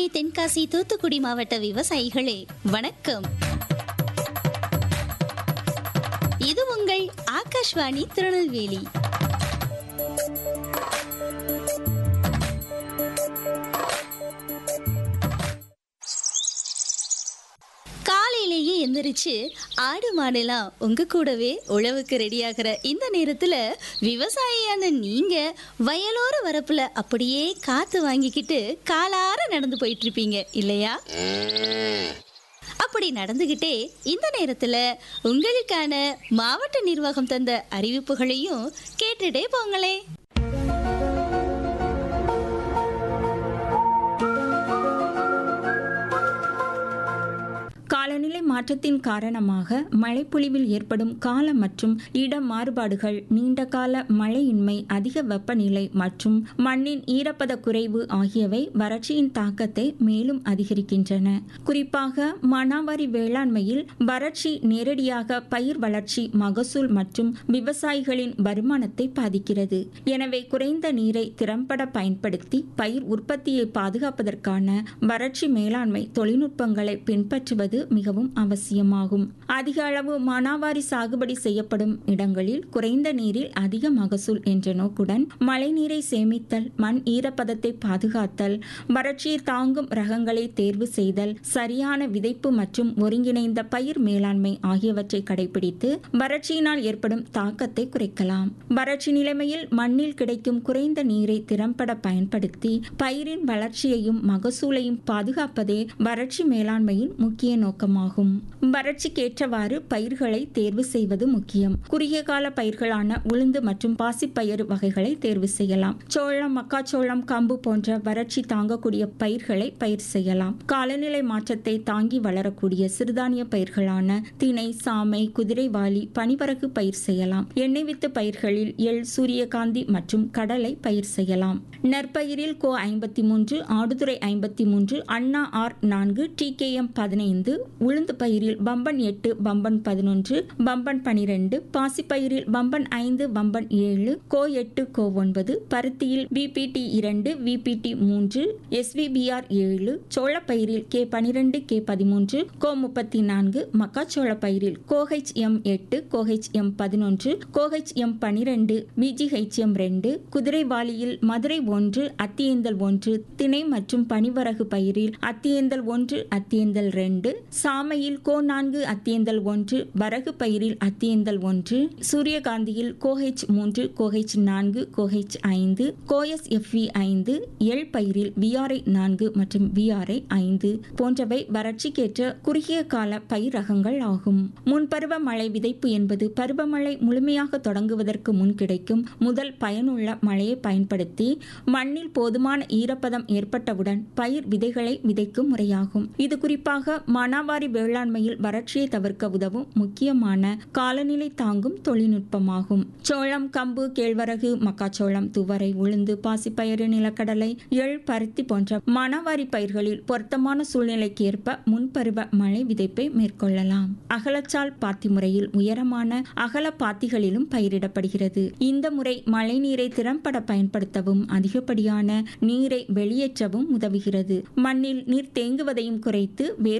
தென்காசி தூத்துக்குடி மாவட்ட விவசாயிகளே வணக்கம் இது உங்கள் ஆகாஷ்வாணி திருநெல்வேலி காலையிலேயே எந்திரிச்சு ஆடு மாடெல்லாம் உங்க கூடவே உழவுக்கு ரெடியாகிற இந்த நேரத்துல விவசாயியான நீங்க வயலோர வரப்புல அப்படியே காத்து வாங்கிக்கிட்டு காலார நடந்து போயிட்டு இருப்பீங்க இல்லையா அப்படி நடந்துகிட்டே இந்த நேரத்துல உங்களுக்கான மாவட்ட நிர்வாகம் தந்த அறிவிப்புகளையும் கேட்டுட்டே போங்களே காலநிலை மாற்றத்தின் காரணமாக மழைப்பொழிவில் ஏற்படும் கால மற்றும் இட மாறுபாடுகள் நீண்ட கால மழையின்மை அதிக வெப்பநிலை மற்றும் மண்ணின் ஈரப்பத குறைவு ஆகியவை வறட்சியின் தாக்கத்தை மேலும் அதிகரிக்கின்றன குறிப்பாக மானாவாரி வேளாண்மையில் வறட்சி நேரடியாக பயிர் வளர்ச்சி மகசூல் மற்றும் விவசாயிகளின் வருமானத்தை பாதிக்கிறது எனவே குறைந்த நீரை திறம்பட பயன்படுத்தி பயிர் உற்பத்தியை பாதுகாப்பதற்கான வறட்சி மேலாண்மை தொழில்நுட்பங்களை பின்பற்றுவது மிகவும் அவசியமாகும் அதிக அளவு மானாவாரி சாகுபடி செய்யப்படும் இடங்களில் குறைந்த நீரில் அதிக மகசூல் என்ற நோக்குடன் மழைநீரை சேமித்தல் மண் ஈரப்பதத்தை பாதுகாத்தல் வறட்சியை தாங்கும் ரகங்களை தேர்வு செய்தல் சரியான விதைப்பு மற்றும் ஒருங்கிணைந்த பயிர் மேலாண்மை ஆகியவற்றை கடைபிடித்து வறட்சியினால் ஏற்படும் தாக்கத்தை குறைக்கலாம் வறட்சி நிலைமையில் மண்ணில் கிடைக்கும் குறைந்த நீரை திறம்பட பயன்படுத்தி பயிரின் வளர்ச்சியையும் மகசூலையும் பாதுகாப்பதே வறட்சி மேலாண்மையின் முக்கிய நோக்கமாகும் வறட்சிக்கேற்றவாறு பயிர்களை தேர்வு செய்வது முக்கியம் குறுகிய கால பயிர்களான உளுந்து மற்றும் பாசிப்பயிறு வகைகளை தேர்வு செய்யலாம் சோளம் மக்காச்சோளம் கம்பு போன்ற வறட்சி தாங்கக்கூடிய பயிர்களை பயிர் செய்யலாம் காலநிலை மாற்றத்தை தாங்கி வளரக்கூடிய சிறுதானிய பயிர்களான திணை சாமை குதிரைவாலி பனிவரகு பயிர் செய்யலாம் எண்ணெய் வித்து பயிர்களில் எள் சூரியகாந்தி மற்றும் கடலை பயிர் செய்யலாம் நெற்பயிரில் கோ ஐம்பத்தி மூன்று ஆடுதுறை ஐம்பத்தி மூன்று அண்ணா ஆர் நான்கு டி கே எம் பதினைந்து உளுந்து பயிரில் பம்பன் எட்டு பம்பன் பதினொன்று பம்பன் பனிரெண்டு பாசிப்பயிரில் பம்பன் ஐந்து பம்பன் ஏழு கோ எட்டு கோ ஒன்பது பருத்தியில் விபிடி இரண்டு விபிடி மூன்று எஸ்விபிஆர் ஏழு சோளப்பயிரில் கே பனிரெண்டு கே பதிமூன்று கோ முப்பத்தி நான்கு மக்காச்சோள பயிரில் கோஹெச் எம் எட்டு கோஹெச் எம் பதினொன்று கோஹெச் எம் பனிரெண்டு விஜிஹெச்எம் ரெண்டு குதிரைவாலியில் மதுரை ஒன்று அத்தியேந்தல் ஒன்று திணை மற்றும் பனிவரகு பயிரில் அத்தியேந்தல் ஒன்று அத்தியேந்தல் ரெண்டு சாமையில் கோ நான்கு அத்தியேந்தல் ஒன்று வரகு பயிரில் அத்தியேந்தல் ஒன்று சூரியகாந்தியில் கோஹெச் மூன்று கோஹெச் நான்கு கோஹெச் ஐந்து கோஎஸ் எஃப்வி ஐந்து எள் பயிரில் விஆர்ஐ நான்கு மற்றும் விஆர்ஐ ஐந்து போன்றவை வறட்சிக்கேற்ற குறுகிய கால பயிர் ரகங்கள் ஆகும் முன்பருவ மழை விதைப்பு என்பது பருவமழை முழுமையாக தொடங்குவதற்கு முன் கிடைக்கும் முதல் பயனுள்ள மழையை பயன்படுத்தி மண்ணில் போதுமான ஈரப்பதம் ஏற்பட்டவுடன் பயிர் விதைகளை விதைக்கும் முறையாகும் இது குறிப்பாக மானாவாரி வேளாண்மையில் வறட்சியை தவிர்க்க உதவும் முக்கியமான காலநிலை தாங்கும் தொழில்நுட்பமாகும் சோளம் கம்பு கேழ்வரகு மக்காச்சோளம் துவரை உளுந்து பாசிப்பயிறு நிலக்கடலை எள் பருத்தி போன்ற மானாவாரி பயிர்களில் பொருத்தமான சூழ்நிலைக்கு ஏற்ப முன்பருவ மழை விதைப்பை மேற்கொள்ளலாம் அகலச்சால் பாத்தி முறையில் உயரமான அகல பாத்திகளிலும் பயிரிடப்படுகிறது இந்த முறை மழைநீரை திறம்பட பயன்படுத்தவும் அதிகப்படியான நீரை வெளியேற்றவும் உதவுகிறது மண்ணில் நீர் தேங்குவதையும் குறைத்து வேர்